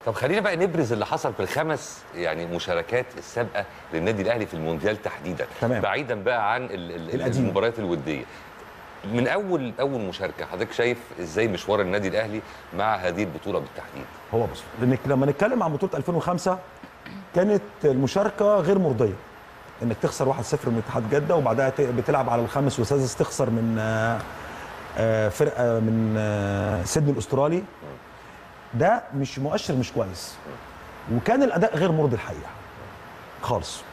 طب خلينا بقى نبرز اللي حصل في الخمس يعني مشاركات السابقه للنادي الاهلي في المونديال تحديدا تمام. بعيدا بقى عن ال- ال- القديم. المباريات الوديه من اول اول مشاركه حضرتك شايف ازاي مشوار النادي الاهلي مع هذه البطوله بالتحديد هو بص لانك لما نتكلم عن بطوله 2005 كانت المشاركه غير مرضيه انك تخسر 1-0 من اتحاد جده وبعدها ت- بتلعب على الخامس وسادس تخسر من آه، آه، فرقه من آه، سيدني الاسترالي ده مش مؤشر مش كويس وكان الاداء غير مرضي الحقيقه خالص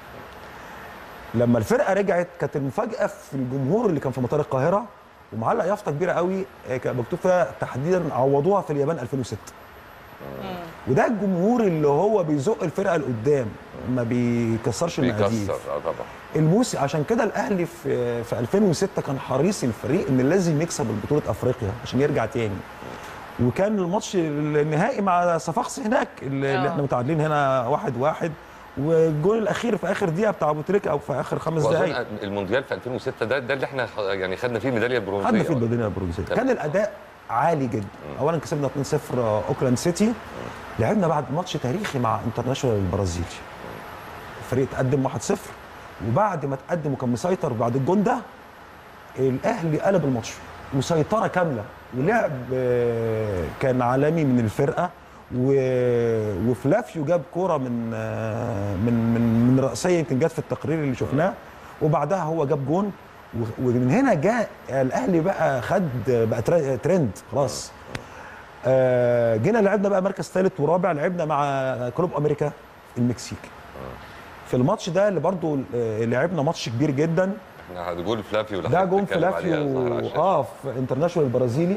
لما الفرقه رجعت كانت المفاجاه في الجمهور اللي كان في مطار القاهره ومعلق يافطه كبيره قوي آه، كان مكتوب فيها تحديدا عوضوها في اليابان 2006 وده الجمهور اللي هو بيزق الفرقه لقدام ما بيكسرش المقاديف بيكسر اه طبعا الموسم عشان كده الاهلي في في 2006 كان حريص الفريق ان لازم يكسب بطوله افريقيا عشان يرجع تاني وكان الماتش النهائي مع صفاقسي هناك اللي اللي آه. احنا متعادلين هنا واحد واحد والجول الاخير في اخر دقيقه بتاع ابو تريكه او في اخر خمس دقائق واظن المونديال في 2006 ده ده اللي احنا خ- يعني خدنا فيه الميداليه البرونزيه خدنا في البدنيه البرونزيه تمام. كان الاداء عالي جدا اولا كسبنا 2-0 اوكلاند سيتي لعبنا بعد ماتش تاريخي مع انترناشونال البرازيلي الفريق تقدم 1-0 وبعد ما تقدم وكان مسيطر بعد الجون ده الاهلي قلب الماتش مسيطره كامله ولعب آه، كان عالمي من الفرقه و- وفلافيو جاب كوره من آه، من من من راسيه يمكن جت في التقرير اللي شفناه وبعدها هو جاب جون و- ومن هنا جاء الاهلي بقى خد بقى تر- ترند خلاص آه، جينا لعبنا بقى مركز ثالث ورابع لعبنا مع كلوب امريكا المكسيك في الماتش ده اللي برضو آه، لعبنا ماتش كبير جدا احنا جول فلافيو اللي ده حضرتك جون بتتكلم عليها فلافيو ظهر على الشاشة. اه في انترناشونال البرازيلي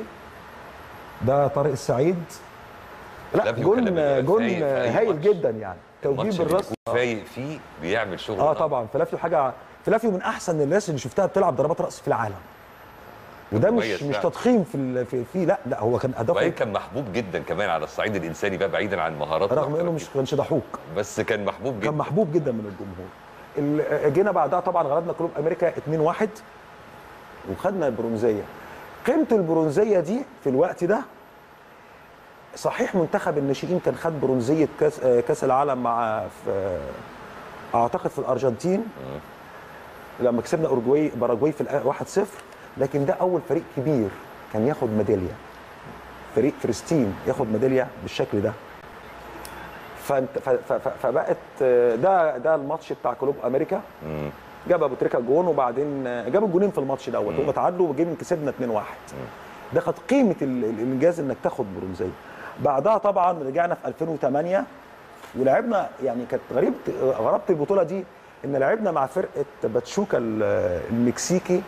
ده طارق السعيد لا فلافيو كان جون بيبقى جون فايق في أي هايل ماتش. جدا يعني توجيه الماتش اللي بالراس بيكون فايق فيه بيعمل شغل اه طبعا فلافيو حاجه فلافيو من احسن الناس اللي شفتها بتلعب ضربات راس في العالم وده مش مميز مش فعلا. تضخيم في ال- في فيه لا لا هو كان اداؤه وبعدين كان محبوب جدا كمان على الصعيد الانساني بقى بعيدا عن مهاراته رغم انه مش كانش ضحوك بس كان محبوب جدا كان محبوب جدا من الجمهور ال- جينا بعدها طبعا غلبنا كلوب امريكا 2-1 وخدنا البرونزيه قيمه البرونزيه دي في الوقت ده صحيح منتخب الناشئين كان خد برونزيه كاس آه، كاس العالم مع في اعتقد في الارجنتين لما كسبنا اورجواي باراجواي في الآ- 1-0 لكن ده اول فريق كبير كان ياخد ميداليه فريق فلسطين ياخد ميداليه بالشكل ده فانت ف- ف- ف- فبقت آه، ده ده الماتش بتاع كلوب امريكا مم. جاب ابو تريكه جون وبعدين آه، جاب الجونين في الماتش دوت هم تعادلوا وجينا كسبنا 2-1 ده كانت قيمه ال- ال- الانجاز انك تاخد برونزيه بعدها طبعا رجعنا في 2008 ولعبنا يعني كانت غريبه غرابه البطوله دي ان لعبنا مع فرقه باتشوكا ال- المكسيكي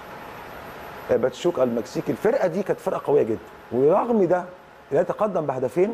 باتشوكا المكسيكي الفرقه دي كانت فرقه قويه جدا ورغم ده لا تقدم بهدفين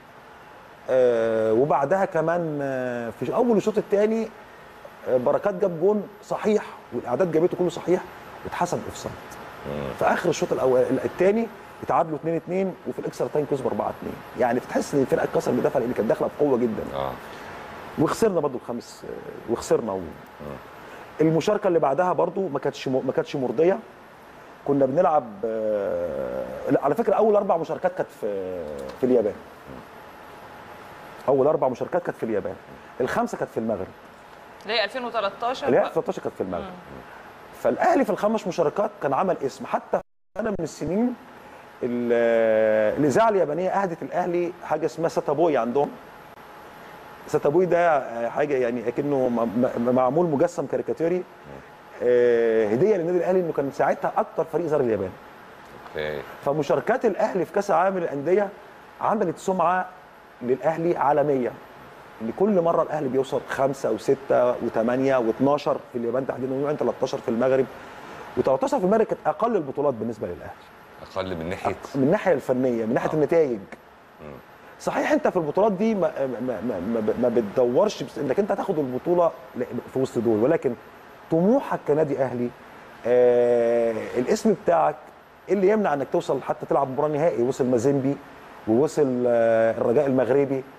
آه، وبعدها كمان آه، في اول الشوط الثاني بركات جاب جون صحيح والاعداد جابته كله صحيح واتحسب اوفسايد في اخر الشوط الاول الثاني اتعادلوا 2 2 وفي الاكسترا تايم كسبوا 4 2 يعني تحس ان الفرقه اتكسر بدفع لان كانت داخله بقوه جدا اه وخسرنا برضو الخامس آه، وخسرنا و... المشاركه اللي بعدها برضو ما كانتش ما كانتش مرضيه كنا بنلعب آه، لا، على فكره اول اربع مشاركات كانت في في اليابان اول اربع مشاركات كانت في اليابان الخمسه كانت في المغرب اللي هي 2013 اللي هي بقى. 13 كانت في المغرب فالاهلي في الخمس مشاركات كان عمل اسم حتى في سنه من السنين ال- الاذاعه اليابانيه اهدت الاهلي حاجه اسمها ساتابوي عندهم ساتابوي ده حاجه يعني اكنه م- م- معمول مجسم كاريكاتيري آه، هديه للنادي الاهلي انه كان ساعتها اكتر فريق زار اليابان اوكي فمشاركات الاهلي في كاس العالم للانديه عملت سمعه للاهلي عالميه ان كل مره الاهلي بيوصل خمسه وسته وثمانيه و12 في اليابان تحديدا ويمكن 13 في المغرب و13 في المغرب كانت اقل البطولات بالنسبه للاهلي اقل من ناحيه من الناحيه الفنيه من ناحيه آه. النتائج صحيح انت في البطولات دي ما, ما, ما, ما, ما بتدورش بس انك انت هتاخد البطوله ل- في وسط دول ولكن طموحك كنادي اهلي آه الاسم بتاعك إيه اللي يمنع انك توصل حتى تلعب مباراه نهائي وصل مازيمبي ووصل آه الرجاء المغربي